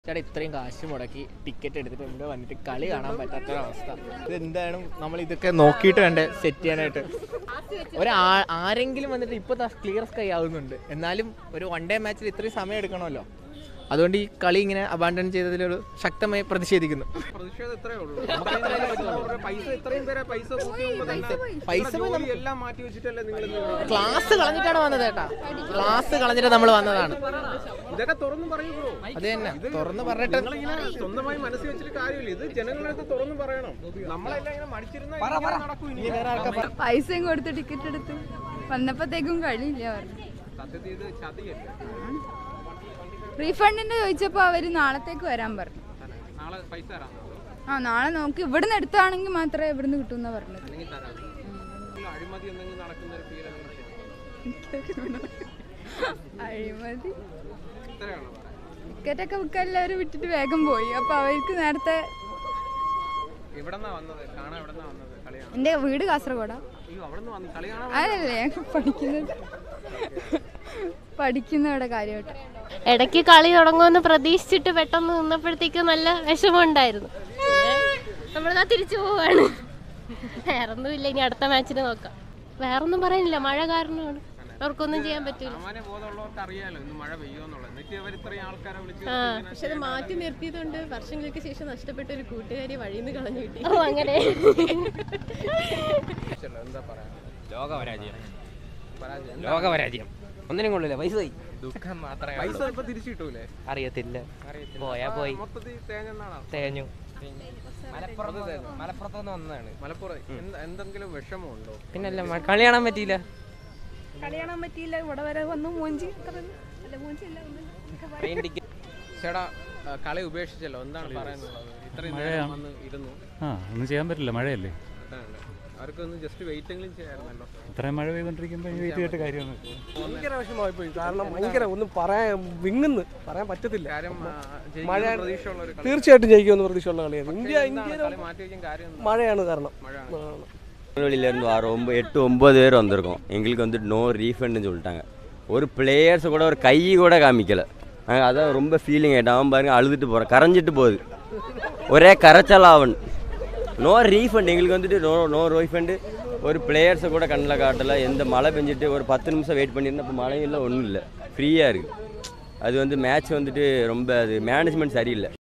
ചേട്ടാ ഇത്രയും കാശ് മുടക്കി ടിക്കറ്റ് എടുത്തിട്ട് ഇവിടെ വന്നിട്ട് കളി കാണാൻ പറ്റാത്തൊരവസ്ഥ ഇത് എന്താണ് നമ്മൾ ഇതൊക്കെ നോക്കിയിട്ട് വേണ്ടേ സെറ്റ് ചെയ്യാനായിട്ട് ഒരു ആ- ആരെങ്കിലും വന്നിട്ട് ഇപ്പോൾ ക്ലിയർ സ്കൈ ആവുന്നുണ്ട് എന്നാലും ഒരു വൺ ഡേ മാച്ചിൽ ഇത്രയും സമയം എടുക്കണമല്ലോ അതുകൊണ്ട് ഈ കളി ഇങ്ങനെ അബാൻഡൻ ചെയ്തതിലൊരു ശക്തമായി പ്രതിഷേധിക്കുന്നു പ്രതിഷേധം ഇത്രയേ ഉള്ളൂ നമുക്ക് അതിനകത്ത് പറ്റുള്ളൂ. അവരുടെ പൈസ ഇത്രയും പേരെ പൈസ കൂട്ടി മുമ്പ് തന്നെ പൈസ നിങ്ങളുടെ ജോലി എല്ലാം മാറ്റി വെച്ചിട്ടല്ലേ നിങ്ങൾ ഇന്ന് ഇവിടെ ക്ലാസ് കളഞ്ഞിട്ടാണ് വന്നത് ചേട്ടാ ക്ലാസ് കളഞ്ഞിട്ട് നമ്മൾ വന്നതാണ് ഇതൊക്കെ തുറന്നു പറയൂ ബ്രോ അത് തന്നെ തുറന്ന് പറഞ്ഞിട്ട് നിങ്ങളിങ്ങനെ സ്വന്തമായി മനസ്സിൽ വെച്ചിട്ട് കാര്യമില്ല ഇത് ജനങ്ങളടുത്ത് തുറന്നു പറയണം നമ്മളെല്ലാം ഇങ്ങനെ മടിച്ചിരുന്ന നടക്കും ഇനി വേറെ ആൾക്കാർ പറ- പൈസയും കൊടുത്ത് ടിക്കറ്റ് എടുത്ത് വന്നപ്പോഴത്തേക്കും കളിയില്ല പറഞ്ഞു സത്യത്തിൽ ഇത് ചതിയല്ലേ റീഫണ്ടിന്റെ ചോദിച്ചപ്പോ അവര് നാളത്തേക്ക് വരാൻ പറഞ്ഞു നാളെ പൈസ തരാം ആ നാളെ നോക്കി ഇവിടുന്ന് എടുത്താണെങ്കിൽ മാത്രമേ ഇവിടുന്ന് കിട്ടൂന്ന പറഞ്ഞത് അല്ലെങ്കിൽ തരാം ഇതിൽ അഴിമതി എന്തെങ്കിലും നടക്കുന്ന ഒരു ഫീൽ അഴിമതി ഇത്രയാണ് പറയാൻ ടിക്കറ്റ് ഒക്കെ ബുക്ക് എല്ലാവരും വിട്ടിട്ട് വേഗം പോയി അപ്പൊ അവർക്ക് നേരത്തെ ഇവിടെ നിന്നാ വന്നത് കാണാൻ എവിടെ നിന്നാ വന്നത് കളി കാണാൻ എന്റെ വീട് കാസർഗോഡാ അയ്യോ അവിടെ നിന്ന് വന്നു കളി കാണാൻ അതല്ലേ ഞാൻ പഠിക്കുന്നത് പഠിക്കുന്ന ഇവിടെ കാര്യമായിട്ട് ഇടയ്ക്ക് കളി തുടങ്ങുമെന്ന് പ്രതീക്ഷിച്ചിട്ട് പെട്ടെന്ന് നിന്നപ്പോഴത്തേക്ക് നല്ല വിഷമമുണ്ടായിരുന്നു നമ്മളിതാ തിരിച്ചു പോവാണ് വേറൊന്നുമില്ല ഇനി അടുത്ത മാച്ചിന് നോക്കാം വേറൊന്നും പറയാനില്ല മഴ കാരണമാണ് അവർക്കൊന്നും ചെയ്യാൻ പറ്റില്ല സാമാന്യ ബോധമുള്ളവർക്ക് അറിയാലോ ഇന്ന് മഴ പെയ്യുമെന്നുള്ളത് എന്നിട്ട് ഇവർ ഇത്രയും ആൾക്കാരെ വിളിച്ച് ആ പക്ഷെ അത് മാറ്റി നിർത്തിയതുകൊണ്ട് വർഷങ്ങൾക്ക് ശേഷം നഷ്ടപ്പെട്ട ഒരു കൂട്ടുകാരി വഴിയിൽ നിന്ന് കളഞ്ഞു കിട്ടി ഓ അങ്ങനെ വിളിച്ചല്ലോ. എന്താ പറയാ ലോകപരാജയം പരാജയം ലോകപരാജയം ഒന്നിനും കൊള്ളില്ല പൈസ പോയി ദുഃഖം മാത്രമേ പൈസ ഇപ്പൊ തിരിച്ചു കിട്ടൂലേ അറിയത്തില്ല പോയാ പോയി മൊത്തത്തിൽ തേഞ്ഞെന്നാണോ തേഞ്ഞു മലപ്പുറത്ത് മലപ്പുറത്ത് നിന്ന് വന്നതാണ് മലപ്പുറം എന്ത് എന്തെങ്കിലും വിഷമമുണ്ടോ പിന്നല്ല മ- കളി കാണാൻ പറ്റിയില്ല കളി കാണാൻ പറ്റിയില്ല ഇവിടെ വരെ വന്നു മൂഞ്ചി അല്ല മൂഞ്ചി ട്രെയിൻ ടിക്കറ്റ് ചേട്ടാ ആ, കളി ഉപേക്ഷിച്ചല്ലോ എന്താണ് പറയാനുള്ളത് ഇത്രയും നേരം വന്ന് ഇരുന്നു ആ ഒന്നും ചെയ്യാൻ പറ്റില്ല മഴയല്ലേ അതാണല്ലേ അവർക്കൊന്ന് ജസ്റ്റ് വെയിറ്റ് എങ്കിലും ചെയ്യാമായിരുന്നല്ലോ ഇത്രയും മഴ പെയ്തോണ്ടിരിക്കുമ്പോൾ വെയിറ്റ് ചെയ്തിട്ട് കാര്യമൊന്നും ഭയങ്കര വിഷമമായി പോയി കാരണം ഭയങ്കര ഒന്നും പറയാൻ വിങ്ങുന്ന് പറയാൻ പറ്റത്തില്ല കാര്യം ആ, ജയിക്കുന്ന മഴ പ്രതീക്ഷയുള്ള ഒരു കളി തീർച്ചയായിട്ടും ജയിക്കുമെന്ന് പ്രതീക്ഷയുള്ള കളിയാണ് ഇന്ത്യ എന്താണ് ഇന്ത്യ കളി മാറ്റി വയ്ക്കാൻ കാര്യം എന്താ? மழைയാണ് കാരണം മഴയാണ് ആണ്. வெளியிலேருந்து வர ஒம்ப எட்டு ஒம்பது பேர் வந்திருக்கோம் எங்களுக்கு வந்துட்டு நோ ரீஃபண்டுன்னு சொல்லிட்டாங்க ஒரு பிளேயர்ஸ் கூட ஒரு கை கூட காமிக்கல நாங்கள் அதான் ரொம்ப ஃபீலிங் ஆகிட்டோம் அவன் பாருங்க அழுதுட்டு போகிறான் கரைஞ்சிட்டு போகுது ஒரே கரைச்சல் அவன் நோ ரீஃபண்ட் எங்களுக்கு வந்துட்டு நோ நோ ரீஃபண்டு ஒரு பிளேயர்ஸை கூட கண்ணில் காட்டலை எந்த மழை பெஞ்சிட்டு ஒரு பத்து நிமிஷம் வெயிட் பண்ணியிருந்தேன் அப்போ மழையும் இல்லை ஒன்றும் இல்லை ஃப்ரீயாக இருக்குது அது வந்து மேட்ச் வந்துட்டு ரொம்ப அது மேனேஜ்மெண்ட் சரியில்லை